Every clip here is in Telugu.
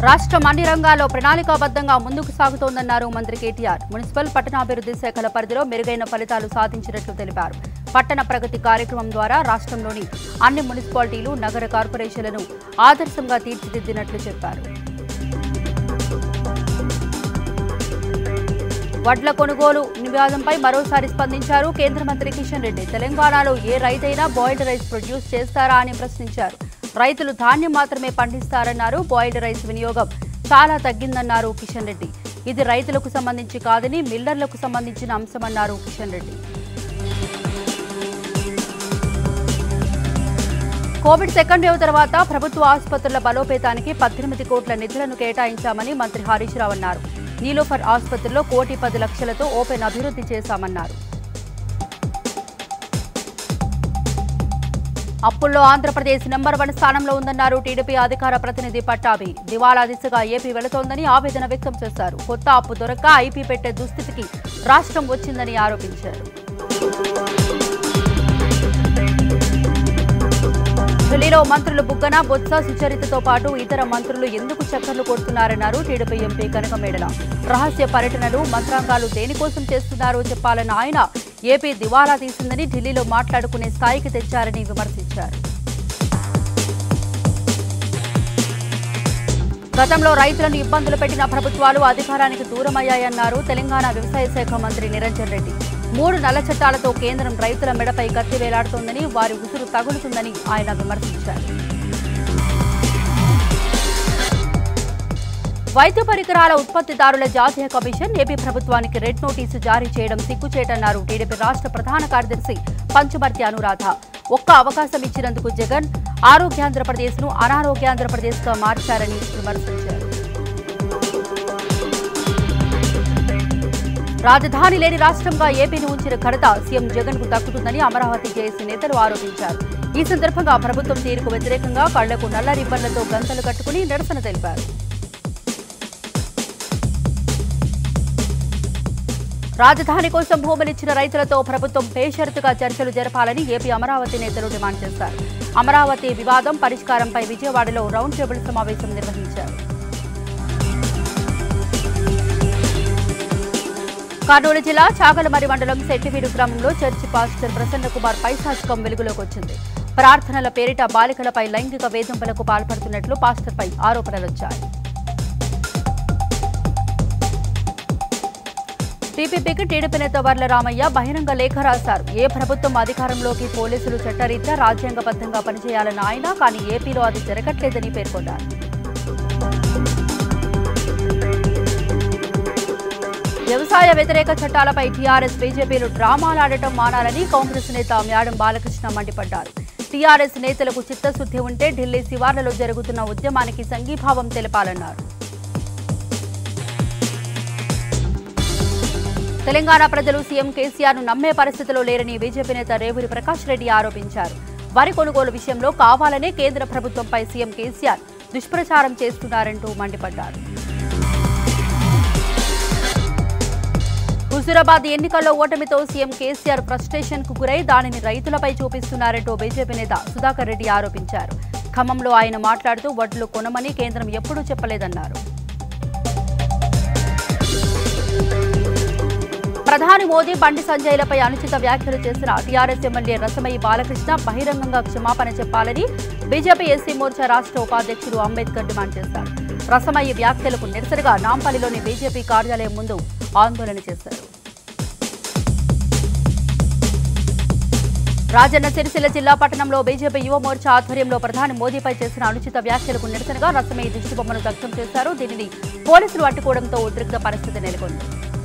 రాష్ట్రం అన్ని రంగాల్లో ప్రణాళికాబద్ధంగా ముందుకు సాగుతోందన్నారు మంత్రి కేటీఆర్ మున్సిపల్ పట్టణాభివృద్ధి శాఖల పరిధిలో మెరుగైన ఫలితాలు సాధించినట్లు తెలిపారు పట్టణ ప్రగతి కార్యక్రమం ద్వారా రాష్ట్రంలోని అన్ని మున్సిపాలిటీలు నగర కార్పొరేషన్లను ఆదర్శంగా తీర్చిదిద్దినట్లు చెప్పారు వడ్ల కొనుగోలు వివాదంపై మరోసారి స్పందించారు కేంద్ర మంత్రి కిషన్ రెడ్డి తెలంగాణలో ఏ రైతైనా బాయిల్డ్ రైస్ ప్రొడ్యూస్ చేస్తారా అని ప్రశ్నించారు రైతులు ధాన్యం మాత్రమే పండిస్తారన్నారు బాయిల్డ్ రైస్ వినియోగం చాలా తగ్గిందన్నారు కిషన్ రెడ్డి ఇది రైతులకు సంబంధించి కాదని మిల్లర్లకు సంబంధించిన అంశమన్నారు Kishan Reddy Covid second wave తర్వాత ప్రభుత్వ ఆసుపత్రుల బలోపేతానికి పద్దెనిమిది కోట్ల నిధులను కేటాయించామని మంత్రి హరీష్ రావు అన్నారు నీలోఫర్ ఆసుపత్రిలో కోటి పది లక్షలతో ఓపెన్ అభివృద్ధి చేశామన్నారు అప్పుల్లో ఆంధ్రప్రదేశ్ నెంబర్ వన్ స్థానంలో ఉందన్నారు టీడీపీ అధికార ప్రతినిధి పట్టాభి దివాలా దిశగా ఏపీ వెళుతోందని ఆవేదన వ్యక్తం చేశారు కొత్త అప్పు దొరక్క ఐపీ పెట్టే దుస్థితికి రాష్ట్రం వచ్చిందని ఆరోపించారు ఢిల్లీలో మంత్రులు బుగ్గన బొత్స సుచరితతో పాటు ఇతర మంత్రులు ఎందుకు చక్కర్లు కొడుతున్నారన్నారు టీడీపీ ఎంపీ కనకమేడల రహస్య పర్యటనలు మంత్రాంగాలు దేనికోసం చేస్తున్నారో చెప్పాలన్న ఆయన ఏపీ దివాలా తీసిందని ఢిల్లీలో మాట్లాడుకునే స్థాయికి తెచ్చారని విమర్శించారు గతంలో రైతులను ఇబ్బందులు పెట్టిన ప్రభుత్వాలు అధికారానికి దూరమయ్యాయన్నారు తెలంగాణ వ్యవసాయ శాఖ మంత్రి నిరంజన్ రెడ్డి మూడు నల్ల చట్టాలతో కేంద్రం రైతుల మెడపై కత్తి వేలాడుతోందని వారి ఉసురు తగులుతుందని ఆయన విమర్శించారు వైద్య పరికరాల ఉత్పత్తిదారుల జాతీయ కమిషన్ ఏపీ ప్రభుత్వానికి రెడ్ నోటీసు జారీ చేయడం సిగ్గుచేటన్నారు టీడీపీ రాష్ట్ర ప్రధాన కార్యదర్శి పంచమర్తి అనురాధ ఒక్క అవకాశం ఇచ్చినందుకు జగన్ ఆరోగ్యాంధ్రప్రదేశ్ ను అనారోగ్యాంధ్రప్రదేశ్ గా మార్చారని విమర్శించారు రాజధాని లేని రాష్ట్రంగా ఏపీని ఉంచిన ఘనత సీఎం జగన్ కు దక్కుతుందని అమరావతి జేఏసీ నేతలు ఆరోపించారు ఈ సందర్భంగా ప్రభుత్వం తీరుకు వ్యతిరేకంగా కళ్లకు నల్ల రిబ్బన్లతో గంతలు కట్టుకుని నిరసన తెలిపారు రాజధాని కోసం భూములిచ్చిన రైతులతో ప్రభుత్వం బేషరతుగా చర్చలు జరపాలని ఏపీ అమరావతి నేతలు డిమాండ్ చేశారు అమరావతి వివాదం పరిష్కారంపై విజయవాడలో రౌండ్ టేబుల్ సమావేశం నిర్వహించారు కర్నూలు జిల్లా చాగలమరి మండలం శెట్టివీడు గ్రామంలో చర్చి పాస్టర్ ప్రసన్న కుమార్ పైశాచికం వెలుగులోకి వచ్చింది ప్రార్థనల పేరిట బాలికలపై లైంగిక వేధింపులకు పాల్పడుతున్నట్లు పాస్టర్పై ఆరోపణలొచ్చాయి టీపీపీకి టీడీపీ నేత వర్ల రామయ్య బహిరంగ లేఖ రాశారు ఏ ప్రభుత్వం అధికారంలోకి పోలీసులు చట్టరీత్యా రాజ్యాంగబద్ధంగా పనిచేయాలన్న ఆయన కానీ ఏపీలో అది జరగట్లేదని పేర్కొన్నారు వ్యవసాయ వ్యతిరేక చట్టాలపై టీఆర్ఎస్ బీజేపీలు డ్రామాలాడటం మానాలని కాంగ్రెస్ నేత మ్యాడం బాలకృష్ణ మండిపడ్డారు టీఆర్ఎస్ నేతలకు చిత్తశుద్ధి ఉంటే ఢిల్లీ శివార్లలో జరుగుతున్న ఉద్యమానికి సంఘీభావం తెలపాలన్నారు తెలంగాణ ప్రజలు సీఎం కేసీఆర్ ను నమ్మే పరిస్థితిలో లేరని బీజేపీ నేత రేవూరి ప్రకాష్ రెడ్డి ఆరోపించారు వరి కొనుగోలు విషయంలో కావాలనే కేంద్ర ప్రభుత్వంపై సీఎం కేసీఆర్ దుష్ప్రచారం చేస్తున్నారంటూ మండిపడ్డారు హుజూరాబాద్ ఎన్నికల్లో ఓటమితో సీఎం కేసీఆర్ ఫ్రస్ట్రేషన్ కు గురై దానిని రైతులపై చూపిస్తున్నారంటూ బీజేపీ నేత సుధాకర్ రెడ్డి ఆరోపించారు ఖమ్మంలో ఆయన మాట్లాడుతూ వడ్లు కొనమని కేంద్రం ఎప్పుడూ చెప్పలేదన్నారు ప్రధాని మోదీ బండి సంజయ్లపై అనుచిత వ్యాఖ్యలు చేసిన టీఆర్ఎస్ ఎమ్మెల్యే రసమయ్య బాలకృష్ణ బహిరంగంగా క్షమాపణ చెప్పాలని బీజేపీ ఎస్సీ మోర్చా రాష్ట్ర ఉపాధ్యక్షుడు అంబేద్కర్ డిమాండ్ చేశారు రసమయ్య వ్యాఖ్యలకు నిరసనగా నాంపల్లిలోని బీజేపీ కార్యాలయం ముందు ఆందోళన చేశారు రాజన్న సిరిసిల్ల జిల్లా పట్టణంలో బీజేపీ యువ మోర్చా ఆధ్వర్యంలో ప్రధాని మోదీపై చేసిన అనుచిత వ్యాఖ్యలకు నిరసనగా రసమయ్య దిష్టిబొమ్మను దగ్ధం చేశారు దీనిని పోలీసులు అడ్డుకోవడంతో ఉద్రిక్త పరిస్థితి నెలకొంది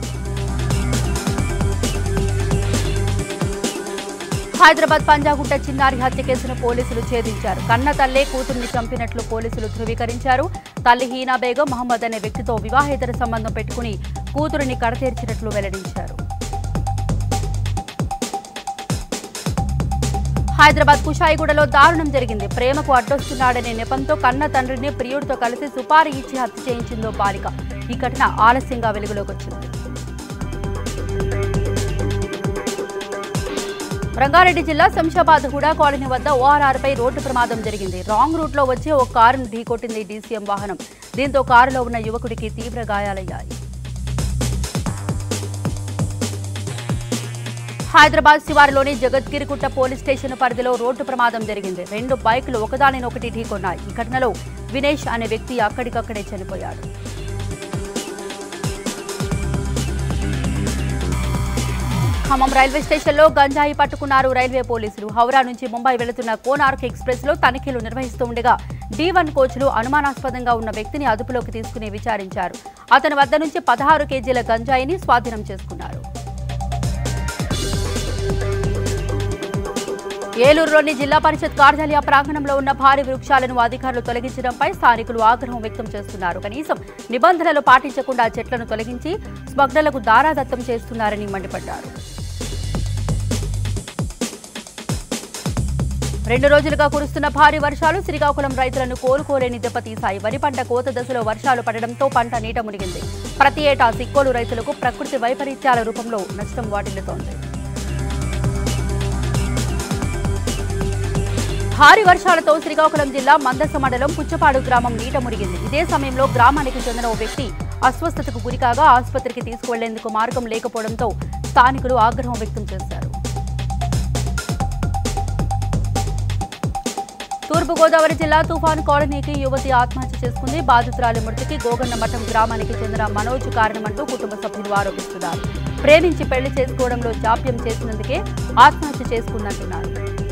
హైదరాబాద్ పంజాగుట్ట చిన్నారి హత్య కేసును పోలీసులు ఛేదించారు కన్న తల్లే కూతుర్ని చంపినట్లు పోలీసులు ధృవీకరించారు తల్లి హీనా బేగం మహమ్మద్ అనే వ్యక్తితో వివాహేతర సంబంధం పెట్టుకుని కూతురిని కడతీర్చినట్లు వెల్లడించారు హైదరాబాద్ కుషాయిగూడలో దారుణం జరిగింది ప్రేమకు అడ్డొస్తున్నాడనే నెపంతో కన్న తండ్రిని ప్రియుడితో కలిసి సుపారీ ఇచ్చి హత్య చేయించిందో బాలిక ఈ ఘటన ఆలస్యంగా వెలుగులోకి వచ్చింది రంగారెడ్డి జిల్లా శంషాబాద్ హుడా కాలనీ వద్ద ఓఆర్ఆర్ పై రోడ్డు ప్రమాదం జరిగింది రాంగ్ రూట్ లో వచ్చి ఓ కారును ఢీకొట్టింది డీసీఎం వాహనం దీంతో కారులో ఉన్న యువకుడికి తీవ్ర గాయాలయ్యాయి హైదరాబాద్ శివారులోని జగద్గిరిగుట్ట పోలీస్ స్టేషన్ పరిధిలో రోడ్డు ప్రమాదం జరిగింది రెండు బైకులు ఒకదానినొకటి ఢీకొన్నాయి ఈ ఘటనలో వినేష్ అనే వ్యక్తి అక్కడికక్కడే చనిపోయాడు ఖమ్మం రైల్వే స్టేషన్లో గంజాయి పట్టుకున్నారు రైల్వే పోలీసులు హౌరా నుంచి ముంబై వెళుతున్న కోనార్క్ ఎక్స్ప్రెస్ లో తనిఖీలు నిర్వహిస్తూ ఉండగా డి వన్ కోచ్లు అనుమానాస్పదంగా ఉన్న వ్యక్తిని అదుపులోకి తీసుకుని విచారించారు అతని వద్ద నుంచి పదహారు కేజీల గంజాయిని స్వాధీనం చేసుకున్నారు ఏలూరులోని జిల్లా పరిషత్ కార్యాలయ ప్రాంగణంలో ఉన్న భారీ వృక్షాలను అధికారులు తొలగించడంపై స్థానికులు ఆగ్రహం వ్యక్తం చేస్తున్నారు కనీసం నిబంధనలు పాటించకుండా చెట్లను తొలగించి స్మగ్లర్లకు దారాదత్తం చేస్తున్నారని మండిపడ్డారు రెండు రోజులుగా కురుస్తున్న భారీ వర్షాలు శ్రీకాకుళం రైతులను కోలుకోలేని దెబ్బతీశాయి వరి పంట కోత దశలో వర్షాలు పడడంతో పంట నీట మునిగింది ప్రతి ఏటా సిక్కోలు రైతులకు ప్రకృతి వైపరీత్యాల రూపంలో నష్టం వాటిల్లుతోంది భారీ వర్షాలతో శ్రీకాకుళం జిల్లా మందస మండలం పుచ్చపాడు గ్రామం నీట మురిగింది ఇదే సమయంలో గ్రామానికి చెందిన ఓ వ్యక్తి అస్వస్థతకు గురికాగా ఆసుపత్రికి తీసుకువెళ్లేందుకు మార్గం లేకపోవడంతో స్థానికులు ఆగ్రహం వ్యక్తం చేశారు తూర్పుగోదావరి జిల్లా తుఫాను కాలనీకి యువతి ఆత్మహత్య చేసుకుంది బాధితురాలి మృతికి గోగన్న మఠం గ్రామానికి చెందిన మనోజ్ కారణమంటూ కుటుంబ సభ్యులు ఆరోపిస్తున్నారు ప్రేమించి పెళ్లి చేసుకోవడంలో జాప్యం చేసినందుకే ఆత్మహత్య చేసుకున్నట్టున్నారు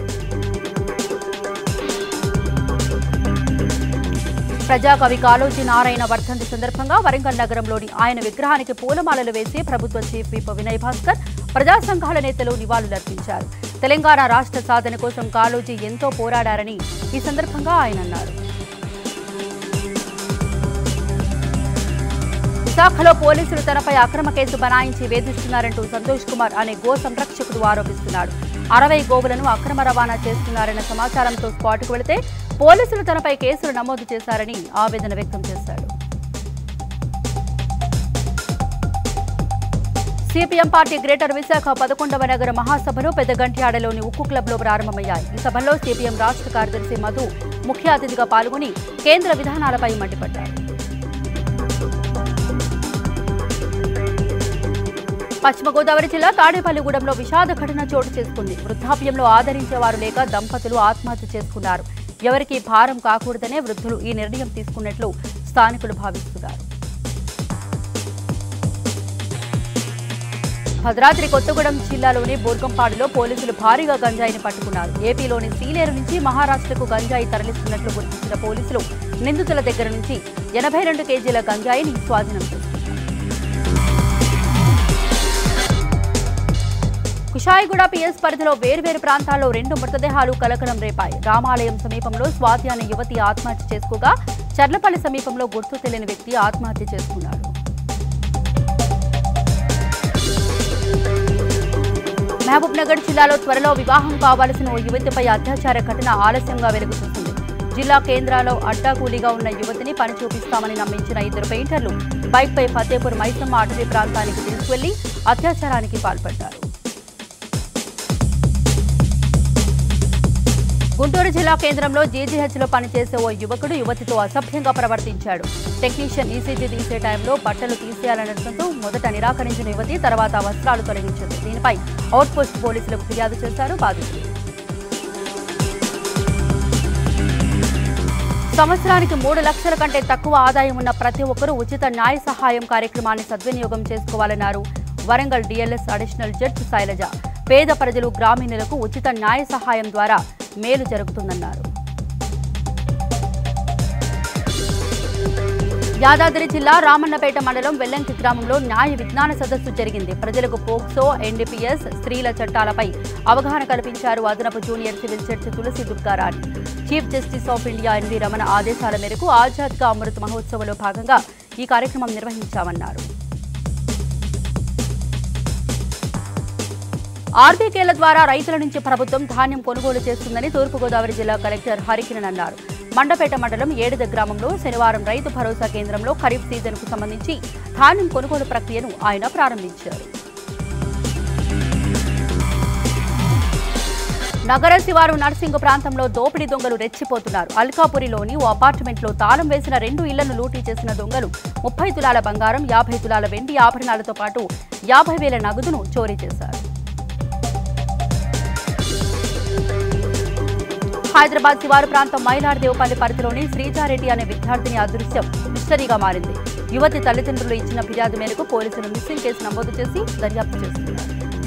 ప్రజాకవి కాళోజీ నారాయణ వర్ధంతి సందర్భంగా వరంగల్ నగరంలోని ఆయన విగ్రహానికి పూలమాలలు వేసి ప్రభుత్వ చీఫ్ విప్ వినయ్ భాస్కర్ ప్రజా సంఘాల నేతలు నివాళులర్పించారు తెలంగాణ రాష్ట్ర సాధన కోసం కాళోజీ ఎంతో పోరాడారని ఈ సందర్భంగా ఆయన అన్నారు విశాఖలో పోలీసులు తనపై అక్రమ కేసు బనాయించి వేధిస్తున్నారంటూ సంతోష్ కుమార్ అనే గో సంరక్షకుడు ఆరోపిస్తున్నాడు అరవై గోవులను అక్రమ రవాణా చేస్తున్నారన్న సమాచారంతో స్పాట్కు వెళితే పోలీసులు తనపై కేసులు నమోదు చేశారని ఆవేదన వ్యక్తం చేశాడు సిపిఎం పార్టీ గ్రేటర్ విశాఖ పదకొండవ నగర మహాసభలు పెద్దగంట్యాడలోని ఉక్కు క్లబ్లో ప్రారంభమయ్యాయి ఈ సభలో సిపిఎం రాష్ట్ర కార్యదర్శి మధు ముఖ్య అతిథిగా పాల్గొని కేంద్ర విధానాలపై మండిపడ్డారు పశ్చిమ గోదావరి జిల్లా తాడేపల్లిగూడెంలో విషాద ఘటన చోటు చేసుకుంది వృద్ధాప్యంలో ఆదరించేవారు లేక దంపతులు ఆత్మహత్య చేసుకున్నారు ఎవరికీ భారం కాకూడదనే వృద్ధులు ఈ నిర్ణయం తీసుకున్నట్లు స్థానికులు భావిస్తున్నారు భద్రాద్రి కొత్తగూడెం జిల్లాలోని బోర్గంపాడులో పోలీసులు భారీగా గంజాయిని పట్టుకున్నారు ఏపీలోని సీలేరు నుంచి మహారాష్ట్రకు గంజాయి తరలిస్తున్నట్లు గుర్తించిన పోలీసులు నిందితుల దగ్గర నుంచి ఎనభై రెండు కేజీల గంజాయిని స్వాధీనం చేసుకున్నారు కుషాయిగూడ పిఎస్ పరిధిలో వేర్వేరు ప్రాంతాల్లో రెండు మృతదేహాలు కలకలం రేపాయి రామాలయం సమీపంలో స్వాతి అనే యువతి ఆత్మహత్య చేసుకోగా చర్లపల్లి సమీపంలో గుర్తు తెలియని వ్యక్తి ఆత్మహత్య చేసుకున్నాడు మహబూబ్ నగర్ జిల్లాలో త్వరలో వివాహం కావాల్సిన ఓ యువతిపై అత్యాచార ఘటన ఆలస్యంగా వెలుగు చూసింది జిల్లా కేంద్రాల్లో అడ్డా కూలీగా ఉన్న యువతిని పని చూపిస్తామని నమ్మించిన ఇద్దరు పెయింటర్లు బైక్పై ఫతేపూర్ మైసమ్మ అటవీ ప్రాంతానికి తీసుకువెళ్లి అత్యాచారానికి పాల్పడ్డారు గుంటూరు జిల్లా కేంద్రంలో జీజీహెచ్లో పనిచేసే ఓ యువకుడు యువతితో అసభ్యంగా ప్రవర్తించాడు టెక్నీషియన్ ఈసీజీ తీసే టైంలో బట్టలు తీసేయాలనడంతో మొదట నిరాకరించిన యువతి తర్వాత వస్త్రాలు తొలగించింది దీనిపై అవుట్పోస్ట్ పోలీసులకు ఫిర్యాదు చేశారు బాధితులు సంవత్సరానికి మూడు లక్షల కంటే తక్కువ ఆదాయం ఉన్న ప్రతి ఒక్కరూ ఉచిత న్యాయ సహాయం కార్యక్రమాన్ని సద్వినియోగం చేసుకోవాలన్నారు Warangal DLS additional judge Shailaja పేద ప్రజలు గ్రామీణులకు ఉచిత న్యాయ సహాయం ద్వారా మేలు జరుగుతుందన్నారు యాదాద్రి జిల్లా రామన్నపేట మండలం వెల్లంకి గ్రామంలో న్యాయ విజ్ఞాన సదస్సు జరిగింది ప్రజలకు పోక్సో ఎన్డీపీఎస్ స్త్రీల చట్టాలపై అవగాహన కల్పించారు అదనపు junior civil judge Tulasi Durgarani chief justice of India N V Ramana ఆదేశాల మేరకు ఆజాద్ కా అమృత్ మహోత్సవంలో భాగంగా ఈ కార్యక్రమం నిర్వహించామన్నారు ఆర్బీకేల ద్వారా రైతుల నుంచి ప్రభుత్వం ధాన్యం కొనుగోలు చేస్తుందని తూర్పుగోదావరి జిల్లా కలెక్టర్ హరికిరణ్ అన్నారు మండపేట మండలం ఏడుద గ్రామంలో శనివారం రైతు భరోసా కేంద్రంలో ఖరీఫ్ సీజన్కు సంబంధించి ధాన్యం కొనుగోలు ప్రక్రియను ఆయన ప్రారంభించారు నగర శివారు నర్సింగ్ ప్రాంతంలో దోపిడీ దొంగలు రెచ్చిపోతున్నారు అల్కాపురిలోని ఓ అపార్ట్మెంట్లో తాళం వేసిన రెండు ఇళ్లను లూటీ చేసిన దొంగలు ముప్పై తులాల బంగారం యాభై తులాల వెండి ఆభరణాలతో పాటు యాభై వేల నగదును చోరీ చేశారు హైదరాబాద్ శివారు ప్రాంతం మైలార్దేవపల్లి పరిధిలోని శ్రీజారెడ్డి అనే విద్యార్థిని అదృశ్యం మిస్టరీగా మారింది యువతి తల్లిదండ్రులు ఇచ్చిన ఫిర్యాదు మేరకు పోలీసులు మిస్సింగ్ కేసు నమోదు చేసి దర్యాప్తు చేస్తున్నారు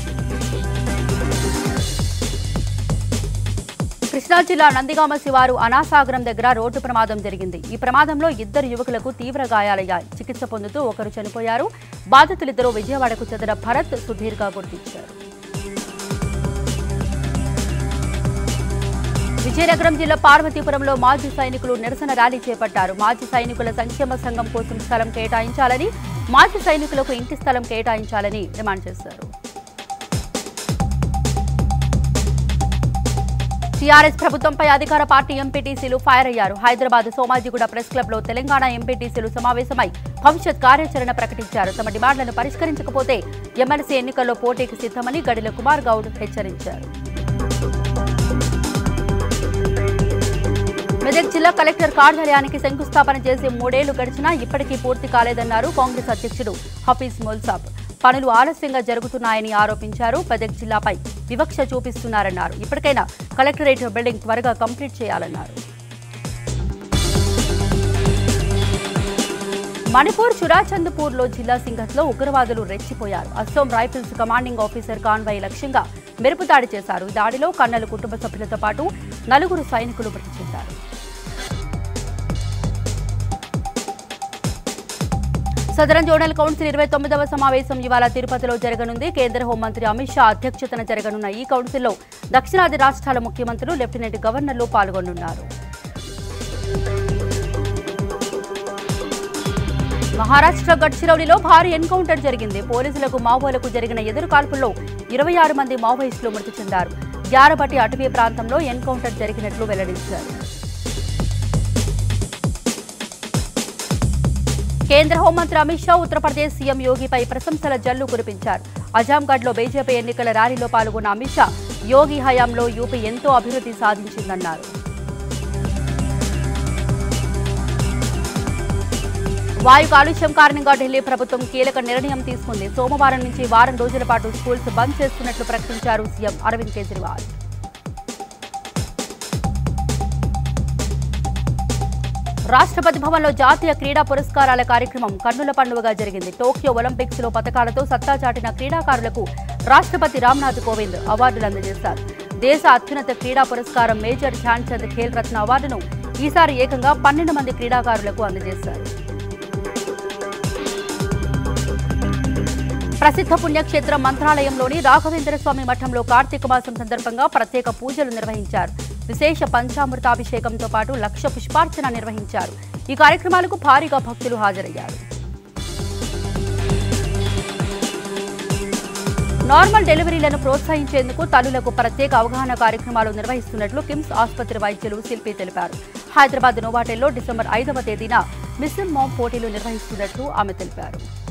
కృష్ణా జిల్లా నందిగామ శివారు అనాసాగరం దగ్గర రోడ్డు ప్రమాదం జరిగింది ఈ ప్రమాదంలో ఇద్దరు యువకులకు తీవ్ర గాయాలయ్యాయి చికిత్స పొందుతూ ఒకరు చనిపోయారు బాధితులిద్దరూ విజయవాడకు చెందిన భరత్ సుధీర్గా గుర్తించారు విజయనగరం జిల్లా పార్వతీపురంలో మాజీ సైనికులు నిరసన ర్యాలీ చేపట్టారు మాజీ సైనికుల సంక్షేమ సంఘం కోసం స్థలం కేటాయించాలని మాజీ సైనికులకు ఇంటి స్థలం కేటాయించాలని డిమాండ్ చేశారు టీఆర్ఎస్ ప్రభుత్వంపై అధికార పార్టీ ఎంపీటీసీలు ఫైర్ అయ్యారు హైదరాబాద్ సోమాజిగూడ ప్రెస్ క్లబ్ లో తెలంగాణ ఎంపీటీసీలు సమావేశమై భవిష్యత్ కార్యాచరణ ప్రకటించారు తమ డిమాండ్లను పరిష్కరించకపోతే ఎమ్మెల్సీ ఎన్నికల్లో పోటీకి సిద్ధమని గడిల కుమార్ గౌడ్ హెచ్చరించారు మెదక్ జిల్లా కలెక్టర్ కార్యాలయానికి శంకుస్థాపన చేసి మూడేళ్లు గడిచినా ఇప్పటికీ పూర్తి కాలేదన్నారు కాంగ్రెస్ అధ్యక్షుడు హఫీజ్ మొల్సాబ్ పనులు ఆలస్యంగా జరుగుతున్నాయని ఆరోపించారు మెదక్ జిల్లాపై వివక్ష చూపిస్తున్నారన్నారు ఇప్పటికైనా కలెక్టరేట్ బిల్డింగ్ త్వరగా కంప్లీట్ చేయాలన్నారు మణిపూర్ చురాచంద్పూర్లో జిల్లా సింగత్లో ఉగ్రవాదులు రెచ్చిపోయారు Assam rifles commanding officer convoy లక్ష్యంగా మెరుపు దాడి చేశారు ఈ దాడిలో కన్నలు కుటుంబ సభ్యులతో పాటు నలుగురు సైనికులు మృతి చెందారు సదరన్ జోనల్ కౌన్సిల్ ఇరవై తొమ్మిదవ సమావేశం ఇవాళ తిరుపతిలో జరగనుంది కేంద్ర హోంమంత్రి అమిత్ షా అధ్యక్షతన జరగనున్న ఈ కౌన్సిల్లో దక్షిణాది రాష్ట్రాల ముఖ్యమంత్రులు లెఫ్టినెంట్ గవర్నర్లు పాల్గొనున్నారు మహారాష్ట్ర గడ్చిరౌలిలో భారీ ఎన్కౌంటర్ జరిగింది పోలీసులకు మావోలకు జరిగిన ఎదురు కాల్పుల్లో ఇరవై ఆరు మంది మావోయిస్టులు మృతి చెందారు గ్యారబట్టి అటవీ ప్రాంతంలో ఎన్కౌంటర్ జరిగినట్లు వెల్లడించారు కేంద్ర హోంమంత్రి అమిత్ షా ఉత్తరప్రదేశ్ సీఎం యోగిపై ప్రశంసల జల్లు కురిపించారు అజాంగఢ్లో బీజేపీ ఎన్నికల ర్యాలీలో పాల్గొన్న అమిత్ షా యోగి హయాంలో యూపీ ఎంతో అభివృద్ధి సాధించిందన్నారు వాయు కాలుష్యం కారణంగా ఢిల్లీ ప్రభుత్వం కీలక నిర్ణయం తీసుకుంది సోమవారం నుంచి వారం రోజుల పాటు స్కూల్స్ బంద్ చేస్తున్నట్లు ప్రకటించారు సీఎం అరవింద్ కేజ్రీవాల్ రాష్ట్రపతి భవన్లో జాతీయ క్రీడా పురస్కారాల కార్యక్రమం కన్నుల పండుగగా జరిగింది టోక్యో ఒలింపిక్స్ లో పథకాలతో సత్తా చాటిన క్రీడాకారులకు రాష్ట్రపతి రామ్నాథ్ కోవింద్ అవార్డులు అందజేశారు దేశ అత్యున్నత క్రీడా పురస్కారం మేజర్ ధ్యాన్ చంద్ ఖేల్ రత్న అవార్డును ఈసారి ఏకంగా పన్నెండు మంది క్రీడాకారులకు అందజేశారు ప్రసిద్ధ పుణ్యక్షేత్రం మంత్రాలయంలోని రాఘవేంద్ర స్వామి మఠంలో కార్తీక మాసం సందర్భంగా ప్రత్యేక పూజలు నిర్వహించారు విశేష పంచామృతాభిషేకంతో పాటు లక్ష పుష్పార్చన నిర్వహించారు ఈ కార్యక్రమాలకు భారీగా భక్తులు హాజరయ్యారు నార్మల్ డెలివరీలను ప్రోత్సహించేందుకు తల్లులకు ప్రత్యేక అవగాహన కార్యక్రమాలు నిర్వహిస్తున్నట్లు కిమ్స్ ఆసుపత్రి వైద్యులు శిల్పి తెలిపారు హైదరాబాద్ నోవాటెల్లో డిసెంబర్ ఐదవ తేదీన మిస్టర్ మామ్ పోటీలు నిర్వహిస్తున్నట్లు ఆమె తెలిపారు